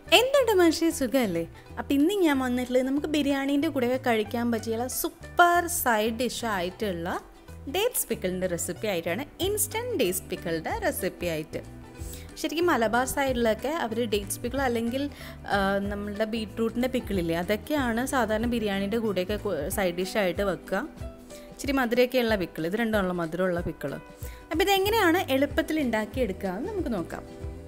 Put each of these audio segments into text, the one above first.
എന്തുണ്ട് മനുഷ്യ സുഖമല്ലേ അപ്പം ഇന്ന് ഞാൻ വന്നിട്ടുള്ളത് നമുക്ക് ബിരിയാണീൻ്റെ കൂടെയൊക്കെ കഴിക്കാൻ പറ്റിയുള്ള സൂപ്പർ സൈഡ് ഡിഷ് ആയിട്ടുള്ള ഡേറ്റ്സ് പിക്കിളിൻ്റെ റെസിപ്പി ആയിട്ടാണ് ഇൻസ്റ്റൻറ്റ് ഡേറ്റ്സ് പിക്കിളുടെ റെസിപ്പി ആയിട്ട് ശരിക്കും മലബാർ സൈഡിലൊക്കെ അവർ ഡേറ്റ്സ് പിക്കിൾ അല്ലെങ്കിൽ ആ, നമ്മളുടെ ബീട്രൂട്ടിൻ്റെ പിക്കിളില്ലേ അതൊക്കെയാണ് സാധാരണ ബിരിയാണീൻ്റെ കൂടെയൊക്കെ സൈഡ് ഡിഷായിട്ട് വെക്കുക ഇച്ചിരി മധുരമൊക്കെയുള്ള പിക്കിൾ ഇത് രണ്ടുമുള്ള മധുരമുള്ള പിക്കിൾ അപ്പോൾ ഇതെങ്ങനെയാണ് എളുപ്പത്തിൽ ഉണ്ടാക്കിയെടുക്കുക എന്ന് നമുക്ക് നോക്കാം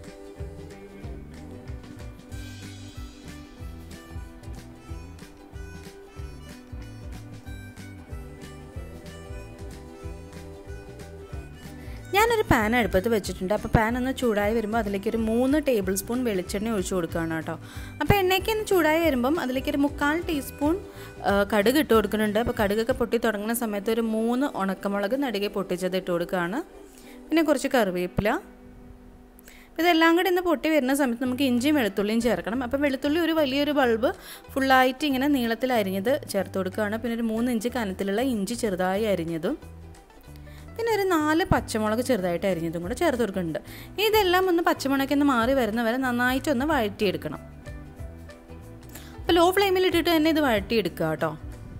ഞാനൊരു പാൻ അടുപ്പത്ത് വെച്ചിട്ടുണ്ട് അപ്പോൾ പാൻ ഒന്ന് ചൂടായി വരുമ്പോൾ അതിലേക്ക് ഒരു മൂന്ന് ടേബിൾ സ്പൂൺ വെളിച്ചെണ്ണ ഒഴിച്ചു കൊടുക്കുകയാണ് കേട്ടോ അപ്പോൾ എണ്ണയ്ക്ക് ഒന്ന് ചൂടായി വരുമ്പം അതിലേക്ക് ഒരു മുക്കാൽ ടീസ്പൂൺ ആ, കടുക് ഇട്ട് കൊടുക്കുന്നുണ്ട് അപ്പോൾ കടുകൊക്കെ പൊട്ടി തുടങ്ങുന്ന സമയത്ത് ഒരു മൂന്ന് ഉണക്കമുളക് നടുകെ പൊട്ടിച്ചത് ഇട്ട് കൊടുക്കുകയാണ് പിന്നെ കുറച്ച് കറിവേപ്പില അപ്പോൾ ഇതെല്ലാം കൂടി ഇന്ന് പൊട്ടി വരുന്ന സമയത്ത് നമുക്ക് ഇഞ്ചിയും വെളുത്തുള്ളിയും ചേർക്കണം അപ്പോൾ വെളുത്തുള്ളി ഒരു വലിയൊരു ബൾബ് ഫുള്ളായിട്ട് ഇങ്ങനെ നീളത്തിൽ അരിഞ്ഞത് ചേർത്ത് കൊടുക്കുകയാണ് പിന്നെ ഒരു മൂന്ന് ഇഞ്ച് കനത്തിലുള്ള ഇഞ്ചി ചെറുതായി അരിഞ്ഞതും പിന്നെ ഒരു നാല് പച്ചമുളക് ചെറുതായിട്ട് അരിഞ്ഞതും കൂടെ ചേർത്ത് കൊടുക്കുന്നുണ്ട് ഇനി ഇതെല്ലാം ഒന്ന് പച്ചമുളകൊക്കെ ഒന്ന് മാറി വരുന്ന വരെ നന്നായിട്ടൊന്ന് വഴറ്റിയെടുക്കണം അപ്പോൾ ലോ ഫ്ലെയിമിൽ ഇട്ടിട്ട് തന്നെ ഇത് വഴറ്റിയെടുക്കുക കേട്ടോ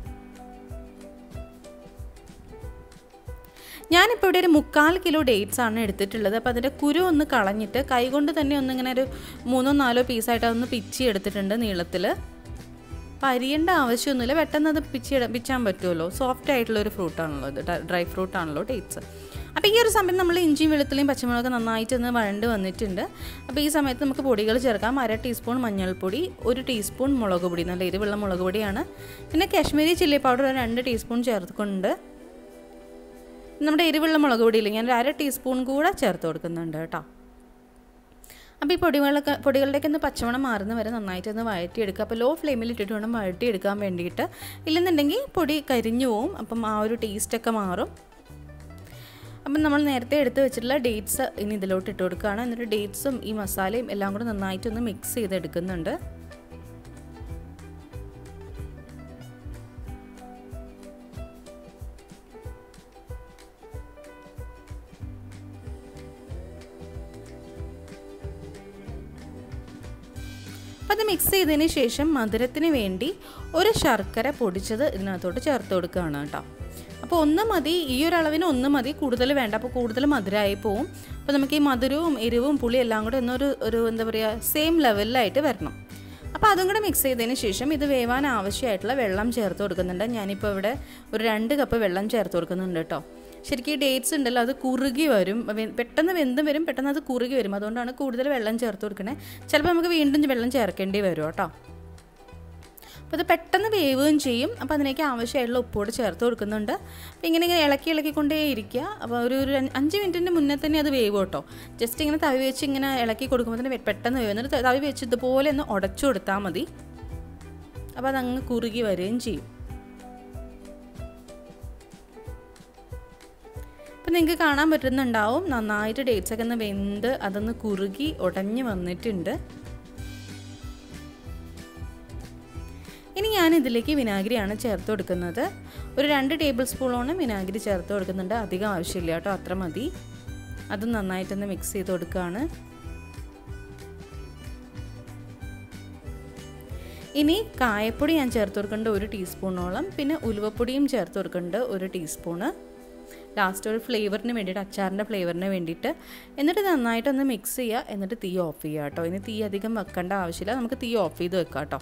ഞാനിപ്പോൾ ഇവിടെ ഒരു മുക്കാൽ കിലോ ഡേറ്റ്സ് ആണ് എടുത്തിട്ടുള്ളത് അപ്പോൾ അതിൻ്റെ കുരു ഒന്ന് കളഞ്ഞിട്ട് കൈകൊണ്ട് തന്നെ ഒന്നിങ്ങനെ ഒരു മൂന്നോ നാലോ പീസായിട്ട് അതൊന്ന് പിച്ചി എടുത്തിട്ടുണ്ട് നീളത്തിൽ അപ്പോൾ അരിയേണ്ട ആവശ്യമൊന്നുമില്ല പെട്ടെന്ന് അത് പിച്ചി പിച്ചാൻ പറ്റുമല്ലോ സോഫ്റ്റ് ആയിട്ടുള്ള ഒരു ഫ്രൂട്ടാണല്ലോ ഇത് ഡ്രൈ ഫ്രൂട്ട് ആണല്ലോ ഡേറ്റ്സ് അപ്പോൾ ഈ ഒരു സമയത്ത് നമ്മൾ ഇഞ്ചിയും വെളുത്തുള്ളിയും പച്ചമുളക് നന്നായിട്ട് ഒന്ന് വഴണ്ട് വന്നിട്ടുണ്ട് അപ്പോൾ ഈ സമയത്ത് നമുക്ക് പൊടികൾ ചേർക്കാം അര ടീസ്പൂൺ മഞ്ഞൾപ്പൊടി ഒരു ടീസ്പൂൺ മുളക് പൊടി നല്ല എരിവുള്ള മുളക് പൊടിയാണ് പിന്നെ കാശ്മീരി ചില്ലി പൗഡർ ഒരു രണ്ട് ടീസ്പൂൺ ചേർക്കുന്നുണ്ട് നമ്മുടെ എരിവുള്ള മുളക് പൊടിയില്ല ഞാൻ ഒരു അര ടീസ്പൂൺ കൂടെ ചേർത്ത് കൊടുക്കുന്നുണ്ട് കേട്ടോ അപ്പോൾ ഈ പൊടികളൊക്കെ പൊടികളുടെയൊക്കെ ഒന്ന് പച്ചമണം മാറുന്ന വരെ നന്നായിട്ടൊന്ന് വഴറ്റിയെടുക്കുക അപ്പോൾ ലോ ഫ്ലെയിമിൽ ഇട്ടിട്ട് വേണം വഴറ്റിയെടുക്കാൻ വേണ്ടിയിട്ട് ഇല്ലെന്നുണ്ടെങ്കിൽ പൊടി കരിഞ്ഞു പോവും അപ്പം ആ ഒരു ടേസ്റ്റൊക്കെ മാറും അപ്പം നമ്മൾ നേരത്തെ എടുത്ത് വെച്ചിട്ടുള്ള ഡേറ്റ്സ് ഇനി ഇതിലോട്ട് ഇട്ട് കൊടുക്കുകയാണ് എന്നിട്ട് ഡേറ്റ്സും ഈ മസാലയും എല്ലാം കൂടെ നന്നായിട്ടൊന്ന് മിക്സ് ചെയ്തെടുക്കുന്നുണ്ട് അപ്പോൾ അത് മിക്സ് ചെയ്തതിന് ശേഷം മധുരത്തിന് വേണ്ടി ഒരു ശർക്കര പൊടിച്ചത് ഇതിനകത്തോട്ട് ചേർത്ത് കൊടുക്കുകയാണ് കേട്ടോ അപ്പോൾ ഒന്ന് മതി ഈ ഒരു അളവിന് ഒന്ന് മതി കൂടുതൽ വേണ്ട അപ്പോൾ കൂടുതൽ മധുരമായി പോവും അപ്പോൾ നമുക്ക് ഈ മധുരവും എരിവും പുളിയും എല്ലാം കൂടെ ഒന്നൊരു ഒരു എന്താ പറയുക സെയിം ലെവലിലായിട്ട് വരണം അപ്പോൾ അതും കൂടെ മിക്സ് ചെയ്തതിന് ശേഷം ഇത് വേവാൻ ആവശ്യമായിട്ടുള്ള വെള്ളം ചേർത്ത് കൊടുക്കുന്നുണ്ട് ഞാനിപ്പോൾ ഇവിടെ ഒരു രണ്ട് കപ്പ് വെള്ളം ചേർത്ത് കൊടുക്കുന്നുണ്ട് കേട്ടോ ശരിക്കും ഈ ഡേറ്റ്സ് ഉണ്ടല്ലോ അത് കുറുകി വരും വെ- പെട്ടെന്ന് വെന്തും വരും പെട്ടെന്ന് അത് കുറുകി വരും അതുകൊണ്ടാണ് കൂടുതൽ വെള്ളം ചേർത്ത് കൊടുക്കണേ ചിലപ്പോൾ നമുക്ക് വീണ്ടും വെള്ളം ചേർക്കേണ്ടി വരും കേട്ടോ അപ്പോൾ ഇത് പെട്ടെന്ന് വേവുകയും ചെയ്യും അപ്പോൾ അതിനേക്ക് ആവശ്യമായിട്ടുള്ള ഉപ്പോട് ചേർത്ത് കൊടുക്കുന്നുണ്ട് അപ്പോൾ ഇങ്ങനെ ഇങ്ങനെ ഇളക്കി ഇളക്കിക്കൊണ്ടേ ഇരിക്കുക അപ്പോൾ ഒരു ഒരു അഞ്ച് അഞ്ച് മിനിറ്റിൻ്റെ മുന്നേ തന്നെ അത് വേവും കേട്ടോ ജസ്റ്റ് ഇങ്ങനെ തവി വെച്ച് ഇങ്ങനെ ഇളക്കി കൊടുക്കുമ്പോൾ തന്നെ പെട്ടെന്ന് വേവും എന്നിട്ട് തവി വെച്ച് ഇതുപോലെ ഒന്ന് ഉടച്ചു കൊടുത്താൽ മതി അപ്പോൾ അതങ്ങ് കുറുകി വരികയും ചെയ്യും അപ്പം നിങ്ങൾക്ക് കാണാൻ പറ്റുന്നുണ്ടാവും നന്നായിട്ട് ഡേറ്റ്സ് ഒക്കെ ഒന്ന് വെന്ത് അതൊന്ന് കുറുകി ഉടഞ്ഞ് വന്നിട്ടുണ്ട് ഇനി ഞാൻ ഇതിലേക്ക് വിനാഗിരിയാണ് ചേർത്ത് കൊടുക്കുന്നത് ഒരു രണ്ട് ടേബിൾ സ്പൂണോളം വിനാഗിരി ചേർത്ത് കൊടുക്കുന്നുണ്ട് അധികം ആവശ്യമില്ല കേട്ടോ അത്ര മതി അത് നന്നായിട്ടൊന്ന് മിക്സ് ചെയ്ത് കൊടുക്കുകയാണ് ഇനി കായപ്പൊടി ഞാൻ ചേർത്ത് കൊടുക്കേണ്ട ഒരു ടീസ്പൂണോളം പിന്നെ ഉലുവപ്പൊടിയും ചേർത്ത് കൊടുക്കേണ്ട ഒരു ടീസ്പൂണ് ലാസ്റ്റ് ഒരു ഫ്ലേവറിന് വേണ്ടിയിട്ട് അച്ചാറിൻ്റെ ഫ്ലേവറിന് വേണ്ടിയിട്ട് എന്നിട്ട് നന്നായിട്ടൊന്ന് മിക്സ് ചെയ്യുക എന്നിട്ട് തീ ഓഫ് ചെയ്യുക കേട്ടോ ഇനി തീ അധികം വെക്കേണ്ട ആവശ്യമില്ല നമുക്ക് തീ ഓഫ് ചെയ്ത് വെക്കാം കേട്ടോ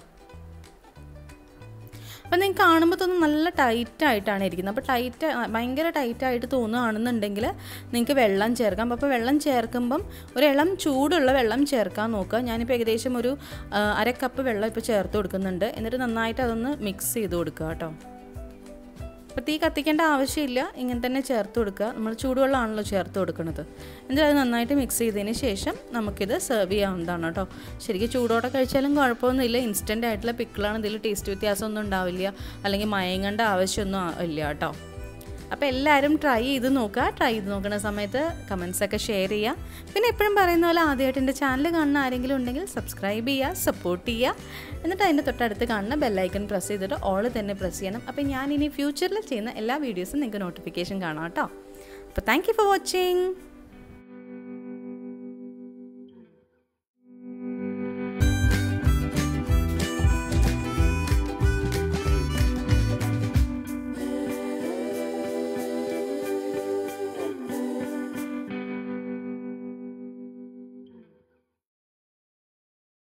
അപ്പം നിങ്ങൾക്ക് കാണുമ്പോൾ തോന്നും നല്ല ടൈറ്റ് ആയിട്ടാണ് ഇരിക്കുന്നത് അപ്പോൾ ടൈറ്റ് ഭയങ്കര ടൈറ്റായിട്ട് തോന്നുകയാണെന്നുണ്ടെങ്കിൽ നിങ്ങൾക്ക് വെള്ളം ചേർക്കാം അപ്പോൾ വെള്ളം ചേർക്കുമ്പം ഒരു ഇളം ചൂടുള്ള വെള്ളം ചേർക്കാൻ നോക്കുക ഞാനിപ്പോൾ ഏകദേശം ഒരു ആ, അര കപ്പ് വെള്ളം ഇപ്പോൾ ചേർത്ത് കൊടുക്കുന്നുണ്ട് എന്നിട്ട് നന്നായിട്ട് അതൊന്ന് മിക്സ് ചെയ്ത് കൊടുക്കുക കേട്ടോ അപ്പോൾ തീ കത്തിക്കേണ്ട ആവശ്യമില്ല ഇങ്ങനെ തന്നെ ചേർത്ത് കൊടുക്കുക നമ്മൾ ചൂടുവെള്ളമാണല്ലോ ചേർത്ത് കൊടുക്കുന്നത് എന്നിട്ട് അത് നന്നായിട്ട് മിക്സ് ചെയ്തതിന് ശേഷം നമുക്കിത് സെർവ് ചെയ്യാവുന്നതാണ് കേട്ടോ ശരിക്കും ചൂടോടെ കഴിച്ചാലും കുഴപ്പമൊന്നുമില്ല ഇൻസ്റ്റൻ്റ് ആയിട്ടുള്ള പിക്കിളാണ് ഇതിൽ ടേസ്റ്റ് വ്യത്യാസമൊന്നും ഉണ്ടാവില്ല അല്ലെങ്കിൽ മയങ്ങേണ്ട ആവശ്യമൊന്നും ആ- ഇല്ല കേട്ടോ അപ്പോൾ എല്ലാവരും ട്രൈ ചെയ്ത് നോക്കുക ട്രൈ ചെയ്ത് നോക്കുന്ന സമയത്ത് കമൻസ് ഒക്കെ ഷെയർ ചെയ്യുക പിന്നെ എപ്പോഴും പറയുന്ന പോലെ ആദ്യമായിട്ട് എൻ്റെ ചാനൽ കാണുന്ന ആരെങ്കിലും ഉണ്ടെങ്കിൽ സബ്സ്ക്രൈബ് ചെയ്യുക സപ്പോർട്ട് ചെയ്യുക എന്നിട്ട് അതിൻ്റെ തൊട്ടടുത്ത് കാണുന്ന ബെല്ലൈക്കൺ പ്രസ് ചെയ്തിട്ട് ഓൾ തന്നെ പ്രസ് ചെയ്യണം അപ്പോൾ ഞാൻ ഇനി ഫ്യൂച്ചറിൽ ചെയ്യുന്ന എല്ലാ വീഡിയോസും നിങ്ങൾക്ക് നോട്ടിഫിക്കേഷൻ കാണാം കേട്ടോ അപ്പോൾ താങ്ക് യു ഫോർ വാച്ചിങ്